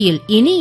இல் இனி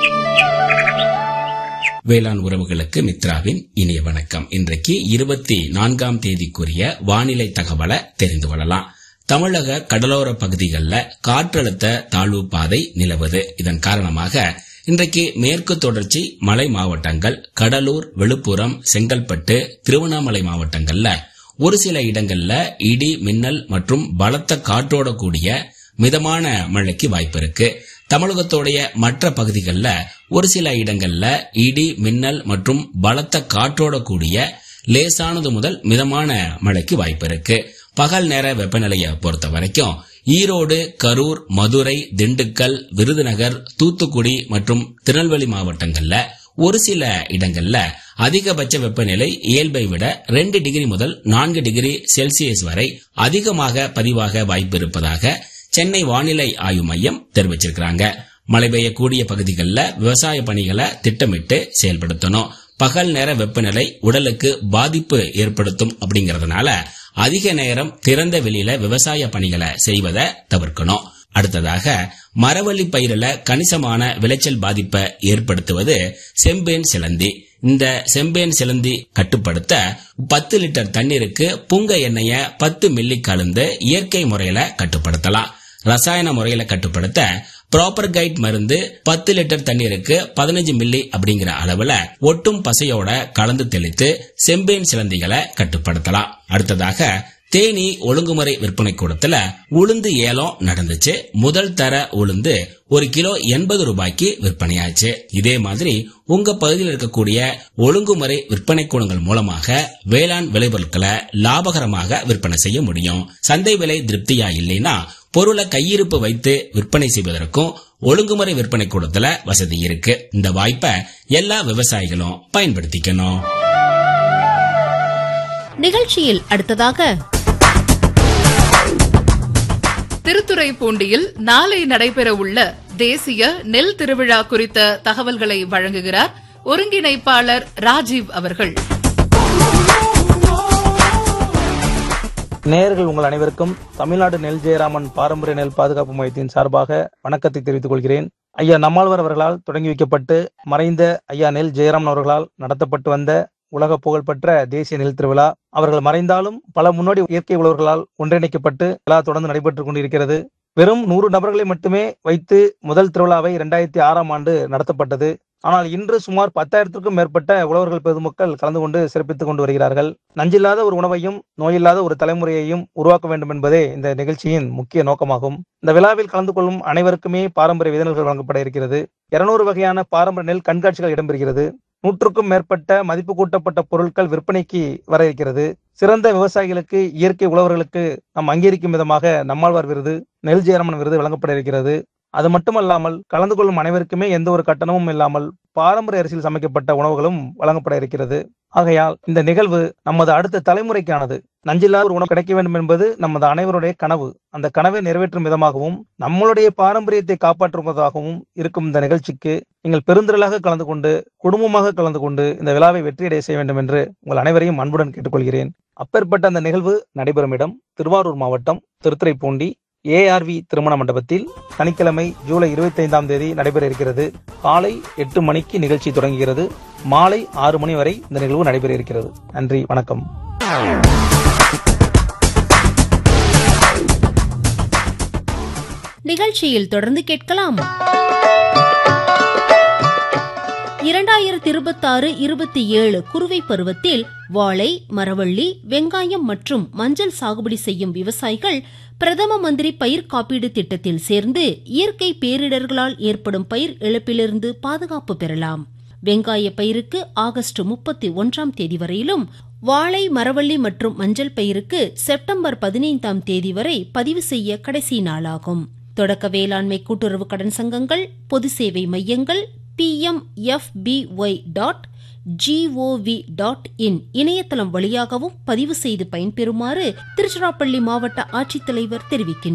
வேளாண் உறவுகளுக்கு மித்ராவின் இனிய வணக்கம் இன்றைக்கு இருபத்தி நான்காம் தேதிக்குரிய வானிலை தகவலை தெரிந்து கொள்ளலாம் தமிழக கடலோர பகுதிகளில் காற்றழுத்த தாழ்வு பாதை நிலவுது இதன் காரணமாக இன்றைக்கு மேற்கு தொடர்ச்சி மலை மாவட்டங்கள் கடலூர் விழுப்புரம் செங்கல்பட்டு திருவண்ணாமலை மாவட்டங்கள்ல ஒரு சில இடங்கள்ல இடி மின்னல் மற்றும் பலத்த காற்றோட கூடிய மிதமான மழைக்கு வாய்ப்பு இருக்கு தமிழகத்தோடைய மற்ற பகுதிகளில் ஒரு சில இடங்கள்ல இடி மின்னல் மற்றும் பலத்த காற்றோட கூடிய லேசானது முதல் மிதமான மழைக்கு வாய்ப்பு இருக்கு பகல் நேர வெப்பநிலையை பொறுத்த வரைக்கும் ஈரோடு கரூர் மதுரை திண்டுக்கல் விருதுநகர் தூத்துக்குடி மற்றும் திருநெல்வேலி மாவட்டங்கள்ல ஒரு சில இடங்கள்ல அதிகபட்ச வெப்பநிலை இயல்பை விட ரெண்டு டிகிரி முதல் நான்கு டிகிரி செல்சியஸ் வரை அதிகமாக பதிவாக வாய்ப்பு இருப்பதாக சென்னை வானிலை ஆய்வு மையம் தெரிவிச்சிருக்கிறாங்க மழை பெய்யக்கூடிய பகுதிகளில் விவசாய பணிகளை திட்டமிட்டு செயல்படுத்தணும் பகல் நேர வெப்பநிலை உடலுக்கு பாதிப்பு ஏற்படுத்தும் அப்படிங்கறதுனால அதிக நேரம் திறந்த வெளியில விவசாய பணிகளை செய்வதை தவிர்க்கணும் அடுத்ததாக மரவள்ளி பயிரில கணிசமான விளைச்சல் பாதிப்பை ஏற்படுத்துவது செம்பேன் சிலந்தி இந்த செம்பேன் சிலந்தி கட்டுப்படுத்த பத்து லிட்டர் தண்ணீருக்கு புங்க எண்ணெய பத்து மில்லி கலந்து இயற்கை முறையில கட்டுப்படுத்தலாம் ரசாயன முறையில கட்டுப்படுத்த ப்ராப்பர் கைட் மருந்து பத்து லிட்டர் தண்ணீருக்கு பதினஞ்சு மில்லி அப்படிங்கிற அளவுல ஒட்டும் பசையோட கலந்து தெளித்து செம்பேன் சிலந்திகளை கட்டுப்படுத்தலாம் அடுத்ததாக தேனி ஒழுங்குமுறை விற்பனை கூடத்துல உளுந்து ஏலம் நடந்துச்சு முதல் தர உளுந்து ஒரு கிலோ எண்பது ரூபாய்க்கு விற்பனையாச்சு இதே மாதிரி உங்க பகுதியில் இருக்கக்கூடிய ஒழுங்குமுறை விற்பனை கூடங்கள் மூலமாக வேளாண் விளைபொருட்களை லாபகரமாக விற்பனை செய்ய முடியும் சந்தை விலை திருப்தியா இல்லைன்னா பொருளை கையிருப்பு வைத்து விற்பனை செய்வதற்கும் ஒழுங்குமுறை விற்பனை கூடத்துல வசதி இருக்கு இந்த வாய்ப்பை எல்லா விவசாயிகளும் பயன்படுத்திக்கணும் நிகழ்ச்சியில் அடுத்ததாக திருத்துறைப்பூண்டியில் நாளை நடைபெறவுள்ள தேசிய நெல் திருவிழா குறித்த தகவல்களை வழங்குகிறார் ஒருங்கிணைப்பாளர் ராஜீவ் அவர்கள் நேயர்கள் உங்கள் அனைவருக்கும் தமிழ்நாடு நெல் ஜெயராமன் பாரம்பரிய நெல் பாதுகாப்பு மையத்தின் சார்பாக வணக்கத்தை தெரிவித்துக் கொள்கிறேன் ஐயா நம்மாழ்வார் அவர்களால் தொடங்கி வைக்கப்பட்டு மறைந்த ஐயா நெல் ஜெயராமன் அவர்களால் நடத்தப்பட்டு வந்த உலக புகழ்பெற்ற தேசிய நெல் திருவிழா அவர்கள் மறைந்தாலும் பல முன்னோடி இயற்கை உழவர்களால் ஒன்றிணைக்கப்பட்டு விழா தொடர்ந்து நடைபெற்றுக் கொண்டிருக்கிறது வெறும் நூறு நபர்களை மட்டுமே வைத்து முதல் திருவிழாவை இரண்டாயிரத்தி ஆறாம் ஆண்டு நடத்தப்பட்டது ஆனால் இன்று சுமார் பத்தாயிரத்திற்கும் மேற்பட்ட உழவர்கள் பொதுமக்கள் கலந்து கொண்டு சிறப்பித்துக் கொண்டு வருகிறார்கள் நஞ்சில்லாத ஒரு உணவையும் நோயில்லாத ஒரு தலைமுறையையும் உருவாக்க வேண்டும் என்பதே இந்த நிகழ்ச்சியின் முக்கிய நோக்கமாகும் இந்த விழாவில் கலந்து கொள்ளும் அனைவருக்குமே பாரம்பரிய விதநெல்கள் வழங்கப்பட இருக்கிறது இருநூறு வகையான பாரம்பரிய நெல் கண்காட்சிகள் இடம்பெறுகிறது நூற்றுக்கும் மேற்பட்ட மதிப்பு கூட்டப்பட்ட பொருட்கள் விற்பனைக்கு வர இருக்கிறது சிறந்த விவசாயிகளுக்கு இயற்கை உழவர்களுக்கு நாம் அங்கீகரிக்கும் விதமாக நம்மாழ்வார் விருது நெல் ஜெயராமன் விருது வழங்கப்பட இருக்கிறது அது மட்டுமல்லாமல் கலந்து கொள்ளும் அனைவருக்குமே எந்த ஒரு கட்டணமும் இல்லாமல் பாரம்பரிய அரிசியில் சமைக்கப்பட்ட உணவுகளும் வழங்கப்பட இருக்கிறது ஆகையால் இந்த நிகழ்வு நமது அடுத்த தலைமுறைக்கானது நஞ்சில்லாத ஒரு உணவு கிடைக்க வேண்டும் என்பது நமது அனைவருடைய கனவு அந்த கனவை நிறைவேற்றும் விதமாகவும் நம்மளுடைய பாரம்பரியத்தை காப்பாற்றுவதாகவும் இருக்கும் இந்த நிகழ்ச்சிக்கு நீங்கள் பெருந்திரளாக கலந்து கொண்டு குடும்பமாக கலந்து கொண்டு இந்த விழாவை வெற்றியடைய செய்ய வேண்டும் என்று உங்கள் அனைவரையும் அன்புடன் கேட்டுக்கொள்கிறேன் அப்பேற்பட்ட அந்த நிகழ்வு நடைபெறும் இடம் திருவாரூர் மாவட்டம் திருத்துறைப்பூண்டி ஏஆர்வி திருமண மண்டபத்தில் சனிக்கிழமை ஜூலை இருபத்தி ஐந்தாம் தேதி நடைபெற இருக்கிறது காலை எட்டு மணிக்கு நிகழ்ச்சி தொடங்குகிறது மாலை ஆறு மணி வரை இந்த நிகழ்வு நடைபெற இருக்கிறது நன்றி வணக்கம் நிகழ்ச்சியில் தொடர்ந்து கேட்கலாம் இரண்டாயிரத்தி இருபத்தாறு இருபத்தி ஏழு குறுவை பருவத்தில் வாழை மரவள்ளி வெங்காயம் மற்றும் மஞ்சள் சாகுபடி செய்யும் விவசாயிகள் பிரதம மந்திரி பயிர் காப்பீடு திட்டத்தில் சேர்ந்து இயற்கை பேரிடர்களால் ஏற்படும் பயிர் இழப்பிலிருந்து பாதுகாப்பு பெறலாம் வெங்காய பயிருக்கு ஆகஸ்ட் முப்பத்தி ஒன்றாம் தேதி வரையிலும் வாழை மரவள்ளி மற்றும் மஞ்சள் பயிருக்கு செப்டம்பர் பதினைந்தாம் தேதி வரை பதிவு செய்ய கடைசி நாளாகும் தொடக்க வேளாண்மை கூட்டுறவு கடன் சங்கங்கள் பொது சேவை மையங்கள் PMFBY dot G O V dot in இணையதளம் வழியாகவும் பதிவு செய்து பயன்பெறுமாறு திருச்சிராப்பள்ளி மாவட்ட ஆட்சித்தலைவர் தெரிவிக்கின்றார்